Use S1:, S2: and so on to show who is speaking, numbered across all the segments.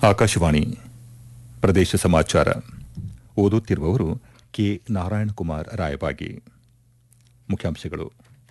S1: ಆಕಾಶವಾಣಿ ಪ್ರದೇಶ ಸಮಾಚಾರ ಓದುತ್ತಿರುವವರು ಕೆ ನಾರಾಯಣಕುಮಾರ್ ರಾಯಬಾಗಿ ಮುಖ್ಯಾಂಶಗಳು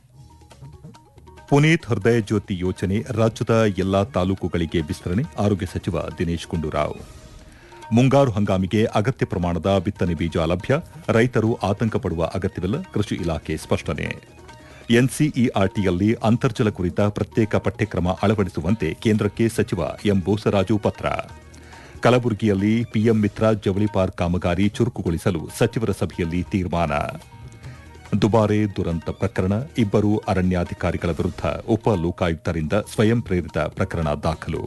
S1: ಪುನೀತ್ ಹೃದಯ ಜ್ಯೋತಿ ಯೋಜನೆ ರಾಜ್ಯದ ಎಲ್ಲಾ ತಾಲೂಕುಗಳಿಗೆ ವಿಸ್ತರಣೆ ಆರೋಗ್ಯ ಸಚಿವ ದಿನೇಶ್ ಗುಂಡೂರಾವ್ ಮುಂಗಾರು ಹಂಗಾಮಿಗೆ ಅಗತ್ಯ ಪ್ರಮಾಣದ ಬಿತ್ತನೆ ಬೀಜ ಲಭ್ಯ ರೈತರು ಆತಂಕ ಪಡುವ ಅಗತ್ಯವಿಲ್ಲ ಕೃಷಿ ಇಲಾಖೆ ಸ್ಪಷ್ಟನೆ ಎನ್ಸಿಇಆರ್ಟಿಯಲ್ಲಿ ಅಂತರ್ಜಲ ಕುರಿತ ಪ್ರತ್ಯೇಕ ಪಠ್ಯಕ್ರಮ ಅಳವಡಿಸುವಂತೆ ಕೇಂದ್ರಕ್ಕೆ ಸಚಿವ ಎಂ ಬೋಸರಾಜು ಪತ್ರ ಕಲಬುರಗಿಯಲ್ಲಿ ಪಿಎಂ ಮಿತ್ರ ಜವಳಿ ಪಾರ್ಕ್ ಕಾಮಗಾರಿ ಚುರುಕುಗೊಳಿಸಲು ಸಚಿವರ ಸಭೆಯಲ್ಲಿ ತೀರ್ಮಾನ ದುಬಾರೆ ದುರಂತ ಪ್ರಕರಣ ಇಬ್ಬರು ಅರಣ್ಯಾಧಿಕಾರಿಗಳ ವಿರುದ್ಧ ಉಪ ಲೋಕಾಯುಕ್ತರಿಂದ ಸ್ವಯಂ ಪ್ರೇರಿತ ಪ್ರಕರಣ ದಾಖಲು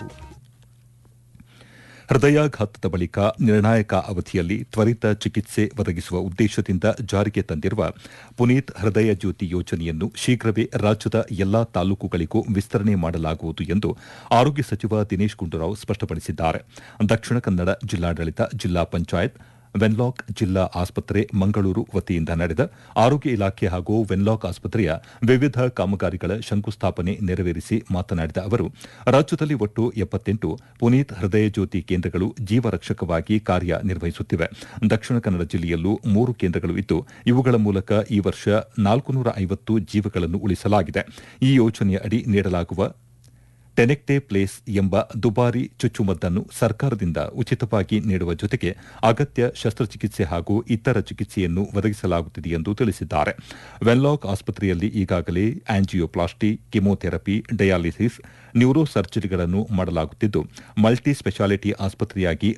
S1: ಹೃದಯಾಘಾತದ ಬಳಿಕ ನಿರ್ಣಾಯಕ ಅವಧಿಯಲ್ಲಿ ತ್ವರಿತ ಚಿಕಿತ್ಸೆ ಒದಗಿಸುವ ಉದ್ದೇಶದಿಂದ ಜಾರಿಗೆ ತಂದಿರುವ ಪುನೀತ್ ಹೃದಯ ಜ್ಯೋತಿ ಯೋಜನೆಯನ್ನು ಶೀಘ್ರವೇ ರಾಜ್ಯದ ಎಲ್ಲಾ ತಾಲೂಕುಗಳಿಗೂ ವಿಸ್ತರಣೆ ಮಾಡಲಾಗುವುದು ಎಂದು ಆರೋಗ್ಯ ಸಚಿವ ದಿನೇಶ್ ಗುಂಡೂರಾವ್ ಸ್ಪಷ್ಟಪಡಿಸಿದ್ದಾರೆ ದಕ್ಷಿಣ ಕನ್ನಡ ಜಿಲ್ಲಾಡಳಿತ ಜಿಲ್ಲಾ ಪಂಚಾಯತ್ ವೆನ್ಲಾಕ್ ಜಿಲ್ಲಾ ಆಸ್ಪತ್ರೆ ಮಂಗಳೂರು ವತಿಯಿಂದ ನಡೆದ ಆರೋಗ್ಯ ಇಲಾಖೆ ಹಾಗೂ ವೆನ್ಲಾಕ್ ಆಸ್ಪತ್ರೆಯ ವಿವಿಧ ಕಾಮಗಾರಿಗಳ ಶಂಕುಸ್ಥಾಪನೆ ನೆರವೇರಿಸಿ ಮಾತನಾಡಿದ ಅವರು ರಾಜ್ಯದಲ್ಲಿ ಒಟ್ಟು ಎಪ್ಪತ್ತೆಂಟು ಪುನೀತ್ ಹೃದಯ ಜ್ಯೋತಿ ಕೇಂದ್ರಗಳು ಜೀವರಕ್ಷಕವಾಗಿ ಕಾರ್ಯನಿರ್ವಹಿಸುತ್ತಿವೆ ದಕ್ಷಿಣ ಕನ್ನಡ ಜಿಲ್ಲೆಯಲ್ಲೂ ಮೂರು ಕೇಂದ್ರಗಳು ಇದ್ದು ಇವುಗಳ ಮೂಲಕ ಈ ವರ್ಷ ನಾಲ್ಕುನೂರ ಐವತ್ತು ಜೀವಗಳನ್ನು ಉಳಿಸಲಾಗಿದೆ ಈ ಯೋಜನೆಯ ಅಡಿ ನೀಡಲಾಗುವ ಟೆನೆಕ್ಟೆ ಪ್ಲೇಸ್ ಎಂಬ ದುಬಾರಿ ಚುಚ್ಚುಮದ್ದನ್ನು ಸರ್ಕಾರದಿಂದ ಉಚಿತವಾಗಿ ನೀಡುವ ಜೊತೆಗೆ ಅಗತ್ಯ ಶಸ್ತ್ರಚಿಕಿತ್ಸೆ ಹಾಗೂ ಇತರ ಚಿಕಿತ್ಸೆಯನ್ನು ಒದಗಿಸಲಾಗುತ್ತಿದೆ ಎಂದು ತಿಳಿಸಿದ್ದಾರೆ ವೆನ್ಲಾಕ್ ಆಸ್ಪತ್ರೆಯಲ್ಲಿ ಈಗಾಗಲೇ ಆಂಜಿಯೋಪ್ಲಾಸ್ಟಿ ಕಿಮೋಥೆರಪಿ ಡಯಾಲಿಸಿಸ್ ನ್ಯೂರೋ ಸರ್ಜರಿಗಳನ್ನು ಮಾಡಲಾಗುತ್ತಿದ್ದು ಮಲ್ಟಿ ಸ್ಪೆಷಾಲಿಟಿ ಆಸ್ಪತ್ರೆಯಾಗಿ